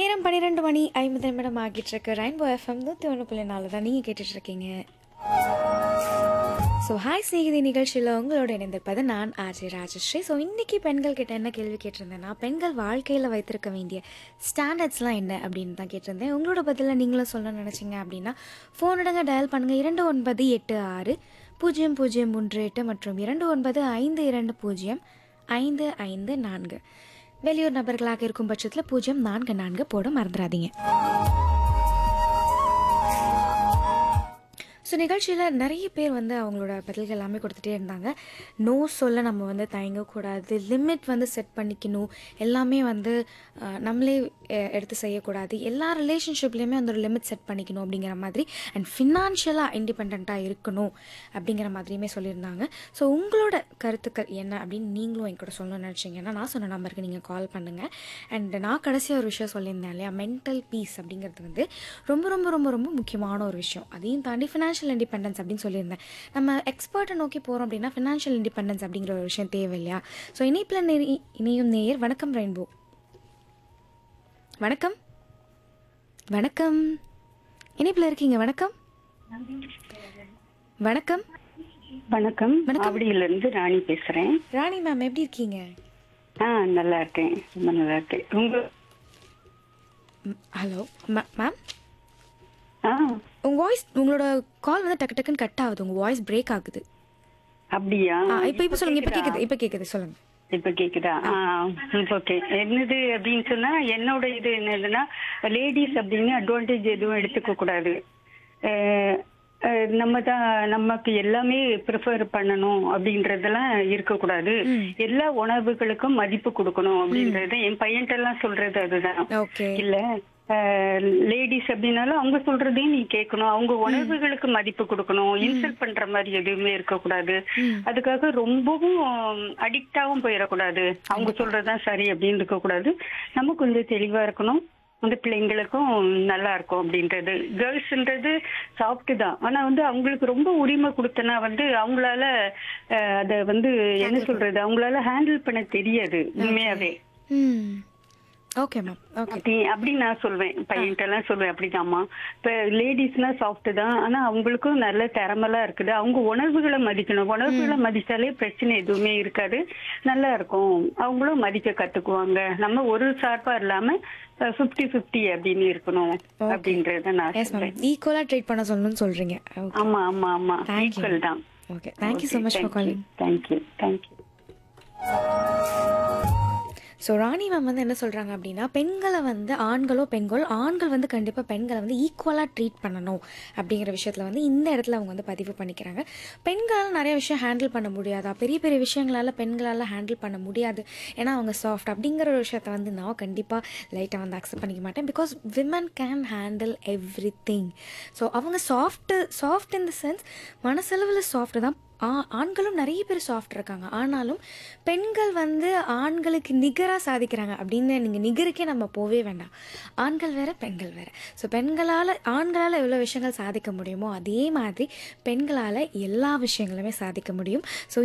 நேரம் பன்னிரெண்டு மணி ஐம்பது நிமிடம் ஆகிட்டு இருக்கு ரெயின்போ எஃப்எம் நூற்றி ஒன்று புள்ளி நாலு தான் நீங்கள் கேட்டுட்டு இருக்கீங்க ஸோ ஹாய் ஸ்நேகிதி நிகழ்ச்சியில் உங்களோட இணைந்திருப்பது நான் ஆர்ஜே ராஜஸ்ரீ ஸோ இன்றைக்கி பெண்கள் கிட்ட என்ன கேள்வி கேட்டிருந்தேன்னா பெண்கள் வாழ்க்கையில் வைத்திருக்க வேண்டிய ஸ்டாண்டர்ட்ஸ்லாம் என்ன அப்படின்னு தான் கேட்டிருந்தேன் உங்களோட பதிலில் நீங்களும் சொல்ல நினச்சிங்க அப்படின்னா ஃபோன் இடங்க டயல் பண்ணுங்கள் இரண்டு ஒன்பது எட்டு ஆறு பூஜ்ஜியம் பூஜ்ஜியம் மூன்று எட்டு மற்றும் இரண்டு ஒன்பது ஐந்து இரண்டு பூஜ்ஜியம் ஐந்து ஐந்து நான்கு வெளியூர் நபர்களாக இருக்கும் பட்சத்தில் பூஜ்ஜியம் நான்கு நான்கு போட மறந்துடாதீங்க ஸோ நிகழ்ச்சியில் நிறைய பேர் வந்து அவங்களோட பதில்கள் எல்லாமே கொடுத்துட்டே இருந்தாங்க நோ சொல்ல நம்ம வந்து தயங்கக்கூடாது லிமிட் வந்து செட் பண்ணிக்கணும் எல்லாமே வந்து அஹ், நம்மளே அஹ், எடுத்து செய்யக்கூடாது எல்லா ரிலேஷன்ஷிப்லேயுமே வந்து ஒரு லிமிட் செட் பண்ணிக்கணும் அப்படிங்கிற மாதிரி அண்ட் ஃபினான்ஷியலாக இண்டிபெண்ட்டாக இருக்கணும் அப்படிங்கிற மாதிரியுமே சொல்லியிருந்தாங்க ஸோ உங்களோட கருத்துக்கள் என்ன அப்படின்னு நீங்களும் என் கூட சொல்லணும்னு நினச்சிங்கன்னா நான் சொன்ன நம்பருக்கு நீங்கள் கால் பண்ணுங்கள் அண்ட் நான் கடைசியாக ஒரு விஷயம் சொல்லியிருந்தேன் இல்லையா மென்டல் பீஸ் அப்படிங்கிறது வந்து ரொம்ப ரொம்ப ரொம்ப ரொம்ப முக்கியமான ஒரு விஷயம் அதையும் தாண்டி ஃபினான்ஷியல் இண்டிபெண்டன்ஸ் அப்படின்னு சொல்லியிருந்தேன் நம்ம எக்ஸ்பர்ட்டை நோக்கி போகிறோம் அப்படின்னா ஃபினான்ஷியல் இண்டிபெண்டன்ஸ் அப்படிங்கிற ஒரு விஷயம் தேவை இல்லையா ஸோ இணைப்பில் நெறி இணையும் நேயர் வணக்கம் ரெயின்போ வணக்கம் வணக்கம் இணைப்பில் இருக்கீங்க வணக்கம் வணக்கம் வணக்கம் ஆவடியில இருந்து ராணி பேசுறேன் ராணி மேம் எப்படி இருக்கீங்க ஆ நல்லா இருக்கேன் ரொம்ப நல்லா இருக்கேன் உங்க ஹலோ மேம் ஆ உங்கள் வாய்ஸ் உங்களோட கால் வந்து டக்கு டக்குன்னு கட் ஆகுது உங்கள் வாய்ஸ் பிரேக் ஆகுது அப்படியா ஆ இப்போ இப்போ சொல்லுங்க இப்போ கேட்குது இப்போ கேட்குது சொல்லுங்க இப்ப கேக்குதா ஆ ஓகே என்னது அப்படின்னு சொன்னா என்னோட இது என்னதுன்னா லேடிஸ் அப்படின்னு அட்வான்டேஜ் எதுவும் எடுத்துக்க கூடாது அஹ், அஹ், நம்ம தான் நமக்கு எல்லாமே ப்ரிஃபர் பண்ணணும் அப்படின்றதெல்லாம் இருக்கக்கூடாது எல்லா உணவுகளுக்கும் மதிப்பு கொடுக்கணும் அப்படின்றது என் பையன்கிட்ட எல்லாம் சொல்றது அதுதான் ஓகே இல்ல லேடிஸ் அப்படின்னாலும் அவங்க சொல்றதையும் நீ கேட்கணும் அவங்க உணர்வுகளுக்கு மதிப்பு கொடுக்கணும் இன்சல்ட் பண்ற மாதிரி எதுவுமே இருக்கக்கூடாது அதுக்காக ரொம்பவும் அடிக்டாவும் போயிடக்கூடாது அவங்க சொல்றதுதான் சரி அப்படின்னு இருக்கக்கூடாது நம்ம கொஞ்சம் தெளிவா இருக்கணும் அந்த பிள்ளைங்களுக்கும் நல்லா இருக்கும் அப்படின்றது கேர்ள்ஸ்ன்றது சாஃப்ட் தான் ஆனா வந்து அவங்களுக்கு ரொம்ப உரிமை கொடுத்தனா வந்து அவங்களால அஹ், அத வந்து என்ன சொல்றது அவங்களால ஹேண்டில் பண்ண தெரியாது உண்மையாவே ம் ஓகே மேம் ஓகே அப்படி அப்படி நான் சொல்வேன் பையன்கிட்ட எல்லாம் சொல்வேன் அப்படிதாம்மா இப்ப லேடிஸ்னா சாஃப்ட் தான் ஆனா அவங்களுக்கும் நல்ல திறமெல்லாம் இருக்குது அவங்க உணர்வுகளை மதிக்கணும் உணர்வுகளை மதிச்சாலே பிரச்சனை எதுவுமே இருக்காது நல்லா இருக்கும் அவங்களும் மதிக்க கத்துக்குவாங்க நம்ம ஒரு சார்பா இல்லாம பிப்டி பிப்டி அப்படின்னு இருக்கணும் அப்படின்றத நான் எஸ் சொல்றேன் மேம் ஈக்குவலாக ட்ரீட் பண்ண சொல்லணும்னு சொல்கிறீங்க ஓகே ஆமா ஆமா ஆமா Thank you. ஈக்குவல் தான் okay thank you so much for calling thank you thank you so Rani ma'am வந்து என்ன சொல்கிறாங்க அப்படின்னா பெண்களை வந்து ஆண்களோ பெண்களோ ஆண்கள் வந்து கண்டிப்பாக பெண்களை வந்து ஈக்குவலாக ட்ரீட் பண்ணணும் அப்படிங்கிற விஷயத்தில் வந்து இந்த இடத்துல அவங்க வந்து பதிவு பண்ணிக்கிறாங்க பெண்களால் நிறைய விஷயம் ஹேண்டில் பண்ண முடியாதா பெரிய பெரிய விஷயங்களால் பெண்களால் ஹேண்டில் பண்ண முடியாது ஏன்னா அவங்க சாஃப்ட் அப்படிங்கிற ஒரு விஷயத்த வந்து நான் கண்டிப்பாக லைட்டாக வந்து அக்செப்ட் பண்ணிக்க மாட்டேன் because women can handle everything so அவங்க soft soft in the sense மனசளவில் சாஃப்ட் தான் ஆ ஆண்களும் நிறைய பேர் சாஃப்ட் இருக்காங்க ஆனாலும் பெண்கள் வந்து ஆண்களுக்கு நிகராக சாதிக்கிறாங்க அப்படின்னு நீங்கள் நிகருக்கே நம்ம போவே வேண்டாம் ஆண்கள் வேற பெண்கள் வேற ஸோ பெண்களால் ஆண்களால் எவ்வளோ விஷயங்கள் சாதிக்க முடியுமோ அதே மாதிரி பெண்களால் எல்லா விஷயங்களுமே சாதிக்க முடியும் ஸோ